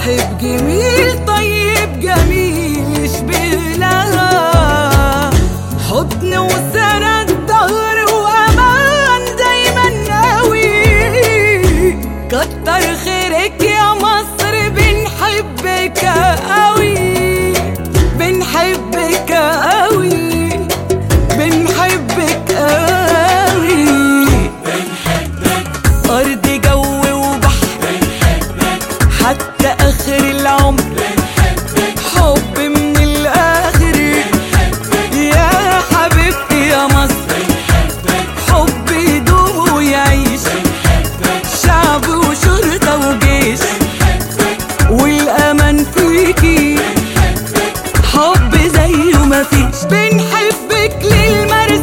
صاحب جميل طيب جميل يشبه لها حضن وسند ظهر وامان دايما قوي كتر خيرك يا مصر بنحبك قوي بنحبك قوي بنحبك قوي أرض جو وبحر حتى آخر العمر حب من الآخر يا حبيبتي يا مصر حب يدوم ويعيش شعب وشرطة وجيش والأمان فيكي حب زيه مفيش بنحبك للمرة